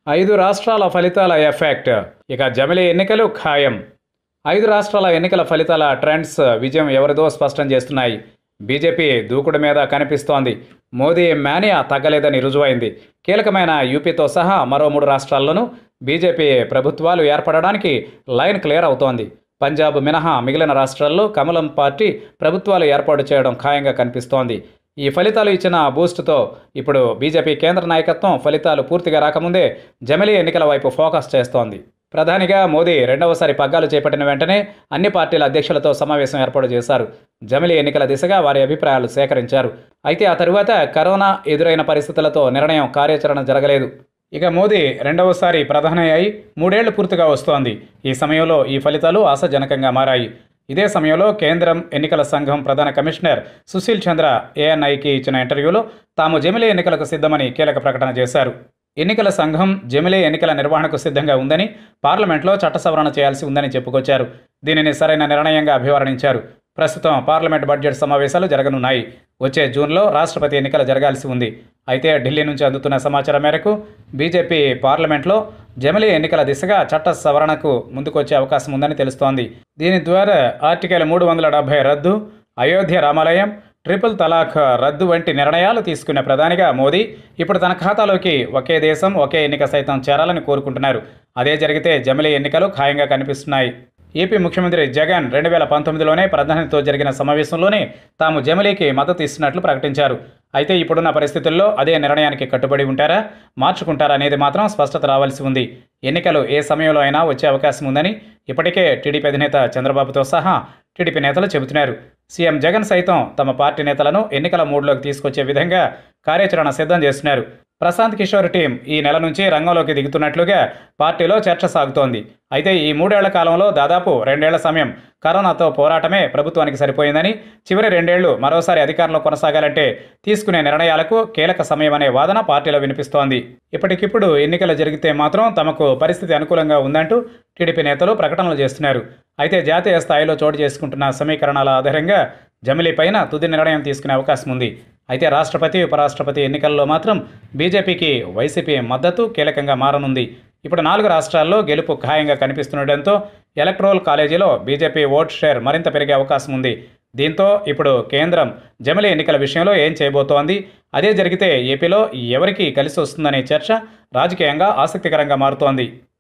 ఐదు రాష్ట్రాల ఫలితాల ఎఫెక్ట్ ఇక జమిలీ ఎన్నికలు ఖాయం ఐదు రాష్ట్రాల ఎన్నికల ఫలితాల ట్రెండ్స్ విజయం ఎవరిదో స్పష్టం చేస్తున్నాయి బీజేపీ దూకుడు మీద కనిపిస్తోంది మోదీ మేనియా తగ్గలేదని రుజువైంది కీలకమైన యూపీతో సహా మరో మూడు రాష్ట్రాల్లోనూ బీజేపీ ప్రభుత్వాలు ఏర్పడడానికి లైన్ క్లియర్ అవుతోంది పంజాబ్ మినహా మిగిలిన రాష్ట్రాల్లో కమలం పార్టీ ప్రభుత్వాలు ఏర్పాటు చేయడం ఖాయంగా కనిపిస్తోంది ఈ ఫలితాలు ఇచ్చిన బూస్ట్తో ఇప్పుడు బీజేపీ కేంద్ర నాయకత్వం ఫలితాలు పూర్తిగా రాకముందే జమిలీ ఎన్నికల వైపు ఫోకస్ చేస్తోంది ప్రధానిగా మోదీ రెండవసారి పగ్గాలు చేపట్టిన వెంటనే అన్ని పార్టీల అధ్యక్షులతో సమావేశం ఏర్పాటు చేశారు జమిలీ ఎన్నికల దిశగా వారి అభిప్రాయాలు సేకరించారు అయితే ఆ తరువాత కరోనా ఎదురైన పరిస్థితులతో నిర్ణయం కార్యాచరణ జరగలేదు ఇక మోదీ రెండవసారి ప్రధాని అయి మూడేళ్లు పూర్తిగా వస్తోంది ఈ సమయంలో ఈ ఫలితాలు ఆశాజనకంగా మారాయి ఇదే సమయంలో కేంద్రం ఎన్నికల సంఘం ప్రధాన కమిషనర్ సుశీల్ చంద్ర ఏఎన్ఐకి ఇచ్చిన ఇంటర్వ్యూలో తాము జమిలీ ఎన్నికలకు సిద్ధమని కీలక ప్రకటన చేశారు ఎన్నికల సంఘం జమిలీ ఎన్నికల నిర్వహణకు సిద్ధంగా ఉందని పార్లమెంట్లో చట్ట సవరణ చేయాల్సి ఉందని చెప్పుకొచ్చారు దీనిని సరైన నిర్ణయంగా అభివర్ణించారు ప్రస్తుతం పార్లమెంట్ బడ్జెట్ సమావేశాలు జరగనున్నాయి వచ్చే జూన్లో రాష్ట్రపతి ఎన్నికలు జరగాల్సి ఉంది అయితే ఢిల్లీ నుంచి అందుతున్న సమాచారం మేరకు బీజేపీ పార్లమెంట్లో జమిలీ ఎన్నికల దిశగా చట్ట సవరణకు ముందుకొచ్చే అవకాశం ఉందని తెలుస్తోంది దీని ద్వారా ఆర్టికల్ మూడు వందల డెబ్బై రద్దు అయోధ్య రామాలయం ట్రిపుల్ తలాక్ రద్దు వంటి నిర్ణయాలు తీసుకున్న ప్రధానిగా మోదీ ఇప్పుడు తన ఖాతాలోకి ఒకే దేశం ఒకే ఎన్నిక సైతం చేరాలని కోరుకుంటున్నారు అదే జరిగితే జమిలీ ఎన్నికలు ఖాయంగా కనిపిస్తున్నాయి ఏపీ ముఖ్యమంత్రి జగన్ రెండు వేల పంతొమ్మిదిలోనే ప్రధానితో జరిగిన సమావేశంలోనే తాము జమిలీకి మద్దతు ఇస్తున్నట్లు ప్రకటించారు అయితే ఇప్పుడున్న పరిస్థితుల్లో అదే నిర్ణయానికి కట్టుబడి ఉంటారా మార్చుకుంటారా అనేది మాత్రం స్పష్టత రావాల్సి ఉంది ఎన్నికలు ఏ సమయంలో అయినా వచ్చే అవకాశం ఉందని ఇప్పటికే టీడీపీ అధినేత చంద్రబాబుతో సహా టీడీపీ నేతలు చెబుతున్నారు సీఎం జగన్ సైతం తమ పార్టీ నేతలను ఎన్నికల మూడ్లోకి తీసుకొచ్చే విధంగా కార్యాచరణ సిద్ధం చేస్తున్నారు ప్రశాంత్ కిషోర్ టీం ఈ నెల నుంచి రంగంలోకి దిగుతున్నట్లుగా పార్టీలో చర్చ సాగుతోంది అయితే ఈ మూడేళ్ల కాలంలో దాదాపు రెండేళ్ల సమయం కరోనాతో పోరాటమే ప్రభుత్వానికి సరిపోయిందని చివరి రెండేళ్లు మరోసారి అధికారంలో కొనసాగాలంటే తీసుకునే నిర్ణయాలకు కీలక సమయం అనే వాదన పార్టీలో వినిపిస్తోంది ఇప్పటికిప్పుడు ఎన్నికలు జరిగితే మాత్రం తమకు పరిస్థితి అనుకూలంగా ఉందంటూ టీడీపీ నేతలు ప్రకటనలు చేస్తున్నారు అయితే జాతీయ స్థాయిలో చోటు చేసుకుంటున్న సమీకరణాల ఆధారంగా జమిలీ పైన తుది నిర్ణయం తీసుకునే అవకాశం ఉంది అయితే రాష్ట్రపతి ఉపరాష్ట్రపతి ఎన్నికల్లో మాత్రం బీజేపీకి వైసీపీ మద్దతు కీలకంగా మారనుంది ఇప్పుడు నాలుగు రాష్ట్రాల్లో గెలుపు ఖాయంగా కనిపిస్తుండటంతో ఎలక్ట్రోల్ కాలేజీలో బీజేపీ ఓట్ షేర్ మరింత పెరిగే అవకాశం ఉంది దీంతో ఇప్పుడు కేంద్రం జమిలీ ఎన్నికల విషయంలో ఏం చేయబోతోంది అదే జరిగితే ఏపీలో ఎవరికి కలిసి వస్తుందనే చర్చ రాజకీయంగా ఆసక్తికరంగా మారుతోంది